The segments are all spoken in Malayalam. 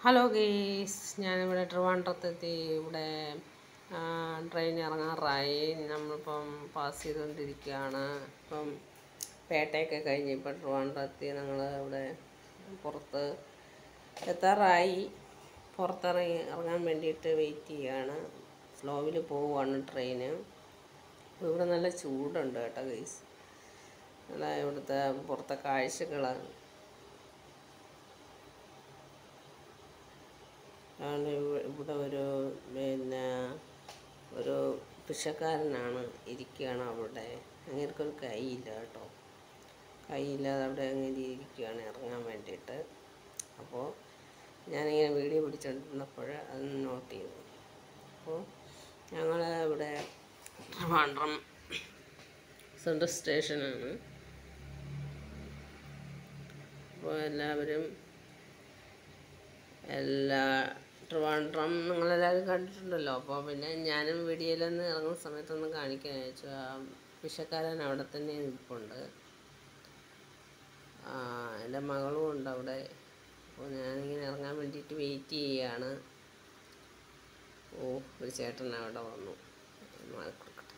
ഹലോ ഗേസ് ഞാനിവിടെ ട്രിവാൻഡ്രത്തെത്തി ഇവിടെ ട്രെയിൻ ഇറങ്ങാറായി നമ്മളിപ്പം പാസ് ചെയ്തുകൊണ്ടിരിക്കുകയാണ് ഇപ്പം പേട്ടയൊക്കെ കഴിഞ്ഞ് ഇപ്പം ട്രിവാൻഡ്രത്തി ഞങ്ങൾ ഇവിടെ പുറത്ത് എത്താറായി പുറത്തിറങ്ങി ഇറങ്ങാൻ വേണ്ടിയിട്ട് വെയിറ്റ് ചെയ്യുകയാണ് സ്ലോവിൽ പോവുകയാണ് ട്രെയിന് ഇവിടെ നല്ല ചൂടുണ്ട് കേട്ടോ ഗൈസ് നല്ല ഇവിടുത്തെ പുറത്തെ കാഴ്ചകൾ ആണ് ഇവ- ഇവിടെ ഒരു പിന്നെ ഒരു ഭിക്ഷക്കാരനാണ് ഇരിക്കുകയാണ് അവിടെ അങ്ങനെയൊരു കൈയില്ല കേട്ടോ കൈയില്ലാതെ അവിടെ അങ്ങനെ ഇരിക്കുകയാണ് ഇറങ്ങാൻ വേണ്ടിയിട്ട് അപ്പോൾ ഞാനിങ്ങനെ വീഡിയോ പിടിച്ചോണ്ടിരുന്നപ്പോൾ അത് നോട്ട് ചെയ്തു അപ്പോൾ ഞങ്ങൾ ഇവിടെ ട്രിവാൻഡ്രം സെൻട്രൽ സ്റ്റേഷനാണ് അപ്പോൾ എല്ലാവരും എല്ലാ ട്രിവാൻഡ്രം നിങ്ങളെല്ലാവരും കണ്ടിട്ടുണ്ടല്ലോ അപ്പോൾ പിന്നെ ഞാനും വീഡിയോയിലൊന്ന് ഇറങ്ങുന്ന സമയത്തൊന്ന് കാണിക്കാൻ വെച്ചു ആ വിഷക്കാരൻ അവിടെ തന്നെ നിൽപ്പുണ്ട് ആ, എൻ്റെ മകളും ഉണ്ട് അവിടെ അപ്പോൾ ഞാനിങ്ങനെ ഇറങ്ങാൻ വേണ്ടിയിട്ട് വെയിറ്റ് ചെയ്യുകയാണ് ഓ ഒരു ചേട്ടൻ അവിടെ വന്നു മാറി കൊടുക്കട്ടെ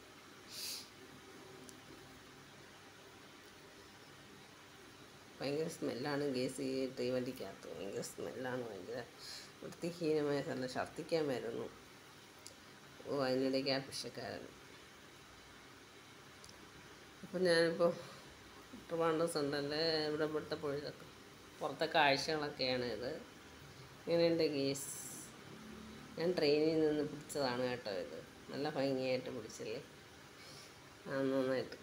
ഭയങ്കര സ്മെല്ലാണ് ഗ്യാസ് ഈ തീവണ്ടിക്കകത്ത് ഭയങ്കര സ്മെല്ലാണ് ഭയങ്കര വൃത്തിഹീനമായ സ്ഥലം ഛർദ്ദിക്കാൻ വരുന്നു ഓ അതിനിടയ്ക്ക് ആ ഭിക്ഷക്കാരൻ അപ്പം ഞാനിപ്പോൾ ട്രിവാൻഡ്രം സെൻറ്ററിൽ ഇവിടെ ഇവിടുത്തെ പൊഴുതൊക്കെ പുറത്തെ കാഴ്ചകളൊക്കെയാണ് ഇത് ഇങ്ങനെയുണ്ട് ഗീസ് ഞാൻ ട്രെയിനിൽ നിന്ന് പിടിച്ചതാണ് കേട്ടോ ഇത് നല്ല ഭംഗിയായിട്ട് പിടിച്ചില്ലേ ആ നന്നായിട്ട്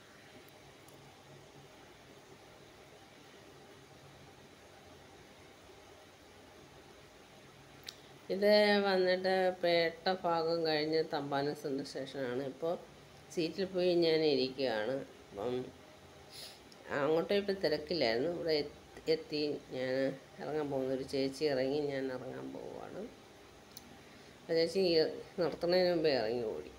ഇത് വന്നിട്ട് പേട്ട ഭാഗം കഴിഞ്ഞ് തമ്പാനം സെൻട്രൽ സ്റ്റേഷനാണ് ഇപ്പോൾ സീറ്റിൽ പോയി ഞാൻ ഇരിക്കുകയാണ് അപ്പം അങ്ങോട്ടും ഇപ്പം തിരക്കില്ലായിരുന്നു ഇവിടെ എത്തി- എത്തി ഞാൻ ഇറങ്ങാൻ പോകുന്നു ഒരു ചേച്ചി ഇറങ്ങി ഞാൻ ഇറങ്ങാൻ പോവുകയാണ് ആ ചേച്ചി നിർത്തുന്നതിന് മുമ്പേ ഇറങ്ങി ഓടി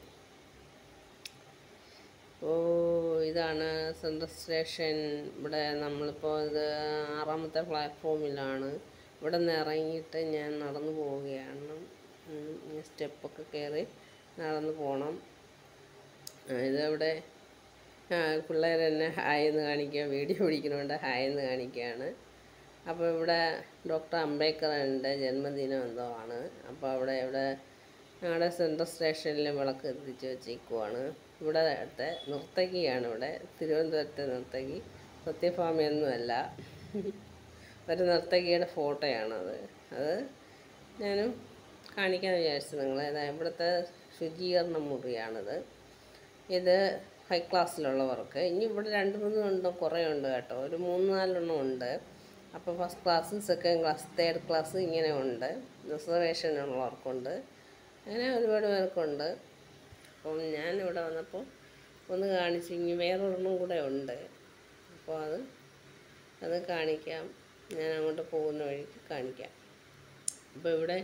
ഓ ഇതാണ് സെൻട്രൽ സ്റ്റേഷൻ ഇവിടെ നമ്മളിപ്പോൾ ഇത് ആറാമത്തെ പ്ലാറ്റ്ഫോമിലാണ് ഇവിടെ നിന്ന് ഇറങ്ങിയിട്ട് ഞാൻ നടന്നു പോവുകയാണ് ഉം, ഈ സ്റ്റെപ്പൊക്കെ കയറി നടന്നു പോകണം ആ, ഇതവിടെ ആ, പിള്ളേർ എന്നെ ഹായ് എന്ന് കാണിക്കുക വീഡിയോ പിടിക്കുന്നതുകൊണ്ട് ഹായ് എന്ന് കാണിക്കുകയാണ് അപ്പോൾ ഇവിടെ ഡോക്ടർ അംബേദ്കറിൻ്റെ ജന്മദിനം എന്തോ ആണ് അപ്പോൾ അവിടെ ഇവിടെ ഞങ്ങളുടെ സെൻട്രൽ സ്റ്റേഷനിൽ വിളക്ക് എത്തിച്ച് വെച്ചേക്കുവാണ് ഇവിടത്തെ നർത്തകിയാണ് ഇവിടെ തിരുവനന്തപുരത്തെ നർത്തകി സത്യഭാമയൊന്നുമല്ല ഒരു നർത്തകിയുടെ ഫോട്ടോയാണത് അത് ഞാനും കാണിക്കാൻ വിചാരിച്ചു നിങ്ങളെ ഇതാ ഇവിടുത്തെ ശുചീകരണ മുറിയാണിത് ഇത് ഹൈ ക്ലാസ്സിലുള്ളവർക്ക് ഇനി ഇവിടെ രണ്ട് മൂന്ന് ഉണ്ട് കുറേ ഉണ്ട് കേട്ടോ ഒരു മൂന്ന് നാലെണ്ണം ഉണ്ട് അപ്പോൾ first class second class third class ഇങ്ങനെ ഉണ്ട് റിസർവേഷൻ ഉള്ളവർക്കുണ്ട് അങ്ങനെ ഒരുപാട് പേർക്കുണ്ട് അപ്പം ഞാനിവിടെ വന്നപ്പോൾ ഒന്ന് കാണിച്ചു ഇനി വേറൊരെണ്ണം കൂടെ ഉണ്ട് അപ്പോൾ അത് അത് കാണിക്കാം ഞാൻ അങ്ങോട്ട് പോകുന്ന വഴിക്ക് കാണിക്കാം അപ്പോൾ ഇവിടെ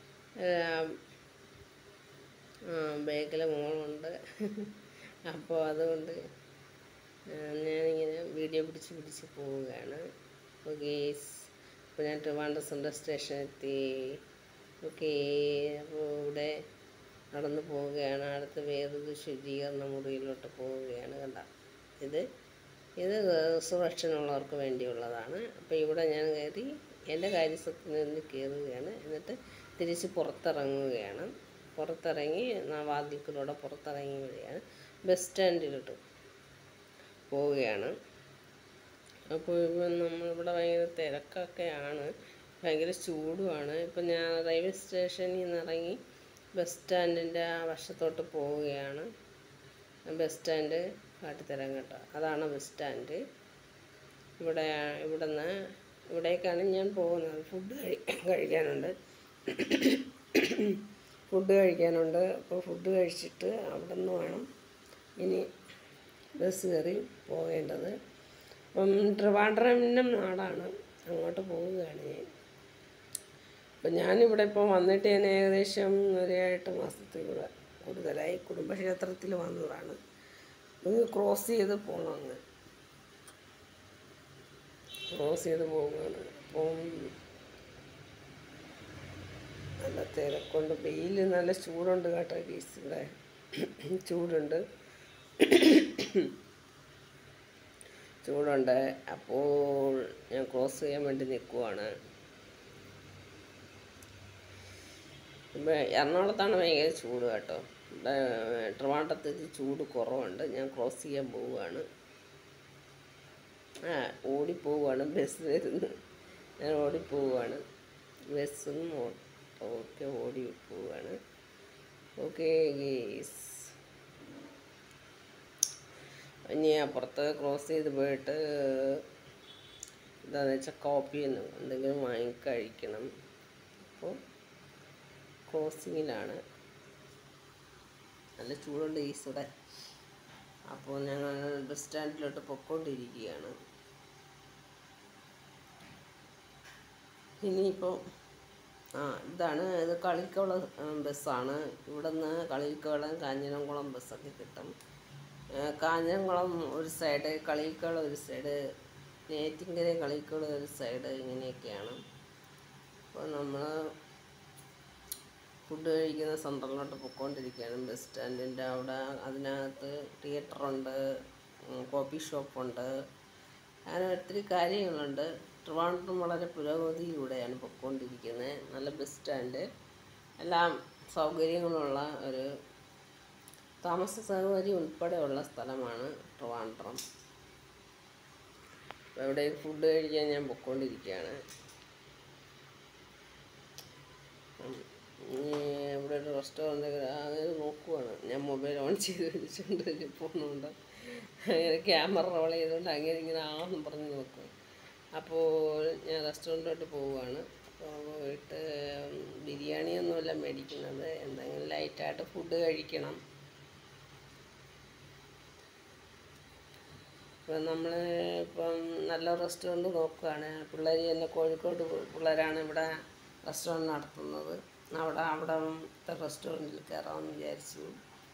ബേക്കിൽ മോളുണ്ട് അപ്പോൾ അതുകൊണ്ട് ആ, ഞാനിങ്ങനെ വീഡിയോ പിടിച്ച് പിടിച്ച് പോവുകയാണ് ഓക്കെ അപ്പോൾ ഞാൻ ട്രിവാൻഡ്രം സെൻട്രൽ സ്റ്റേഷൻ എത്തി ഓക്കെ അപ്പോൾ ഇവിടെ നടന്നു പോവുകയാണ് അടുത്ത് വേറൊരു ശുചീകരണ മുറിയിലോട്ട് പോവുകയാണ് കണ്ട ഇത് ഇത് റിസർവേഷനുള്ളവർക്ക് വേണ്ടിയുള്ളതാണ് അപ്പോൾ ഇവിടെ ഞാൻ കയറി എൻ്റെ കാര്യസ്ഥത്തിന് നിന്ന് കയറുകയാണ് എന്നിട്ട് തിരിച്ച് പുറത്തിറങ്ങുകയാണ് പുറത്തിറങ്ങി ആ വാതിൽക്കിലൂടെ പുറത്തിറങ്ങി വരികയാണ് ബസ് സ്റ്റാൻഡിലോട്ട് പോവുകയാണ് അപ്പോൾ ഇപ്പം നമ്മളിവിടെ ഭയങ്കര തിരക്കൊക്കെയാണ് ഭയങ്കര ചൂടുമാണ് ഇപ്പം ഞാൻ റെയിൽവേ സ്റ്റേഷനിൽ നിന്ന് ഇറങ്ങി ബസ് സ്റ്റാൻഡിൻ്റെ ആ വശത്തോട്ട് പോവുകയാണ് ബസ് സ്റ്റാൻഡ് കാട്ടിത്തരാം കേട്ടോ അതാണ് ബസ് സ്റ്റാൻഡ് ഇവിടെ ഇവിടെ നിന്ന് ഇവിടേക്കാണ് ഞാൻ പോകുന്നത് ഫുഡ് കഴി കഴിക്കാനുണ്ട് ഫുഡ് കഴിക്കാനുണ്ട് അപ്പോൾ ഫുഡ് കഴിച്ചിട്ട് അവിടെ നിന്ന് വേണം ഇനി ബസ് കയറി പോകേണ്ടത് അപ്പം ട്രിവാൻഡ്രമിൻ്റെ നാടാണ് അങ്ങോട്ട് പോവുകയാണ് ഞാൻ അപ്പം ഞാനിവിടെ ഇപ്പോൾ വന്നിട്ട് ഞാൻ ഏകദേശം ഒരു എട്ട് മാസത്തിൽ കൂടെ കൂടുതലായി കുടുംബക്ഷേത്രത്തിൽ വന്നതാണ് ഇത് ക്രോസ് ചെയ്ത് പോകണം അങ്ങ് ക്രോസ് ചെയ്ത് പോവുകയാണ് അപ്പം നല്ല തിരക്കൊണ്ട് വെയിൽ നല്ല ചൂടുണ്ട് കേട്ടോ ഗീസ് ഇവിടെ ചൂടുണ്ട് ചൂടുണ്ട് അപ്പോൾ ഞാൻ ക്രോസ് ചെയ്യാൻ വേണ്ടി നിൽക്കുവാണ് ഇപ്പം എറണാകുളത്താണ് ഭയങ്കര ചൂട് കേട്ടോ ഇവിടെ ട്രിവാൻഡ്രത്ത് ഇത് ചൂട് കുറവുണ്ട് ഞാൻ ക്രോസ് ചെയ്യാൻ പോവുകയാണ് ആ ഓടിപ്പോവുകയാണ് ബസ് വരുന്നു ഞാൻ ഓടിപ്പോവുകയാണ് ബസ്സും ഓക്കെ ഓടി പോവുകയാണ് ഓക്കെ ഗേസ് ഇനി അപ്പുറത്ത് ക്രോസ് ചെയ്ത് പോയിട്ട് എന്താണെന്ന് വെച്ചാൽ കോപ്പി എന്തെങ്കിലും വാങ്ങി കഴിക്കണം അപ്പോൾ ക്രോസിങ്ങിലാണ് നല്ല ചൂടുണ്ട് ഈസ്റ്റടെ അപ്പോൾ ഞങ്ങൾ ബസ് സ്റ്റാൻഡിലോട്ട് പൊക്കോണ്ടിരിക്കുകയാണ് ഇനിയിപ്പോൾ ആ ഇതാണ് ഇത് കളിക്കവള ബസ്സാണ് ഇവിടെ നിന്ന് കളിക്കവളം കാഞ്ഞിരംകുളം ബസ്സൊക്കെ കിട്ടും ആ, കാഞ്ഞിരംകുളം ഒരു സൈഡ് കളിക്കവളം ഒരു സൈഡ് നേറ്റിങ്കര കളിക്കവളം ഒരു സൈഡ് ഇങ്ങനെയൊക്കെയാണ് അപ്പോൾ നമ്മൾ ഫുഡ് കഴിക്കുന്ന സെൻറ്ററിലോട്ട് പൊയ്ക്കൊണ്ടിരിക്കുകയാണ് ബസ് സ്റ്റാൻഡിൻ്റെ അവിടെ അതിനകത്ത് തിയേറ്ററുണ്ട് കോഫി ഷോപ്പുണ്ട് അങ്ങനെ ഒത്തിരി കാര്യങ്ങളുണ്ട് ട്രിവാൻഡ്രം വളരെ പുരോഗതിയിലൂടെയാണ് പൊയ്ക്കൊണ്ടിരിക്കുന്നത് നല്ല ബസ് സ്റ്റാൻഡ് എല്ലാം സൗകര്യങ്ങളുള്ള ഒരു താമസ സൗകര്യം ഉൾപ്പെടെയുള്ള സ്ഥലമാണ് ട്രിവാൻഡ്രം അപ്പോൾ ഇവിടെ ഫുഡ് കഴിക്കാൻ ഞാൻ പൊയ്ക്കൊണ്ടിരിക്കുകയാണ് ഉം. ഇനി ഇവിടെ ഒരു റെസ്റ്റോറൻറ്റ് അങ്ങനെ നോക്കുവാണ് ഞാൻ മൊബൈൽ ഓൺ ചെയ്ത് വെച്ചിട്ടുണ്ട് പോകുന്നുണ്ട് അങ്ങനെ ക്യാമറ റോൾ ചെയ്തുകൊണ്ട് അങ്ങനെ ഇങ്ങനെ ആണെന്ന് പറഞ്ഞ് നോക്കും അപ്പോൾ ഞാൻ റെസ്റ്റോറൻറ്റിലോട്ട് പോവുകയാണ് അപ്പോൾ പോയിട്ട് ബിരിയാണിയൊന്നുമല്ല മേടിക്കുന്നത് എന്തെങ്കിലും ലൈറ്റായിട്ട് ഫുഡ് കഴിക്കണം ഇപ്പം നമ്മൾ ഇപ്പം നല്ല റെസ്റ്റോറൻറ്റ് നോക്കുകയാണ് പിള്ളേർ തന്നെ കോഴിക്കോട് പിള്ളേരാണ് ഇവിടെ റെസ്റ്റോറൻറ്റ് നടത്തുന്നത് അവിടെ അവിടത്തെ റെസ്റ്റോറൻറ്റിൽ കയറാമെന്ന് വിചാരിച്ചു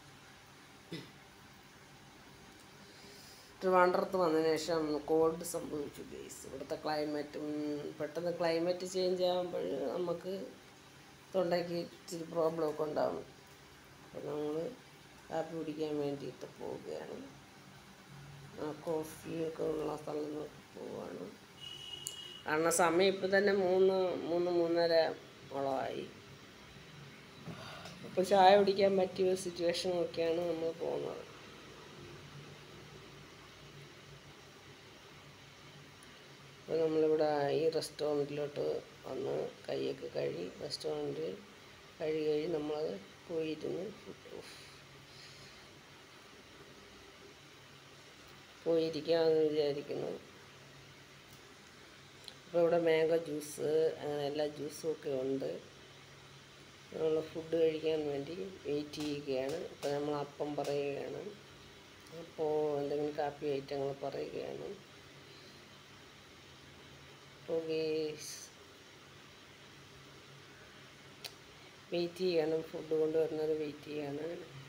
ട്രിവാൻഡ്രത്ത് വന്നതിന് ശേഷം കോൾഡ് സംഭവിച്ചു ഗേസ് ഇവിടുത്തെ ക്ലൈമറ്റും പെട്ടെന്ന് ക്ലൈമറ്റ് ചേഞ്ച് ആകുമ്പോൾ നമുക്ക് തൊണ്ടയ്ക്ക് ഇച്ചിരി പ്രോബ്ലം ഒക്കെ ഉണ്ടാകും അപ്പോൾ നമ്മൾ കാപ്പി കുടിക്കാൻ വേണ്ടിയിട്ട് പോവുകയാണ് ആ കോഫിയൊക്കെ ഉള്ള സ്ഥലം നോക്കി പോവാണ് കാരണം സമയം ഇപ്പം തന്നെ മൂന്ന് മൂന്ന് മൂന്നര ഓളമായി അപ്പോൾ ചായ കുടിക്കാൻ പറ്റിയ ഒരു സിറ്റുവേഷൻ നോക്കിയാണ് നമ്മൾ പോകുന്നത് അപ്പോൾ നമ്മളിവിടെ ഈ റെസ്റ്റോറൻറ്റിലോട്ട് വന്ന് കൈയൊക്കെ കഴുകി റെസ്റ്റോറൻറ്റിൽ കഴുകി കഴുകി നമ്മൾ പോയിരുന്ന് പോയിരിക്കാമെന്ന് വിചാരിക്കുന്നു അപ്പോൾ ഇവിടെ മാംഗോ ജ്യൂസ് അങ്ങനെ എല്ലാ ജ്യൂസും ഒക്കെ ഉണ്ട് നമ്മൾ ഫുഡ് കഴിക്കാൻ വേണ്ടി വെയിറ്റ് ചെയ്യുകയാണ് അപ്പോൾ നമ്മൾ അപ്പം പറയുകയാണ് അപ്പോൾ എന്തെങ്കിലും കാപ്പി ഐറ്റങ്ങൾ പറയുകയാണ് അപ്പോൾ വെയിറ്റ് ചെയ്യണം ഫുഡ് കൊണ്ടുവരുന്നത് വെയിറ്റ് ചെയ്യാണ്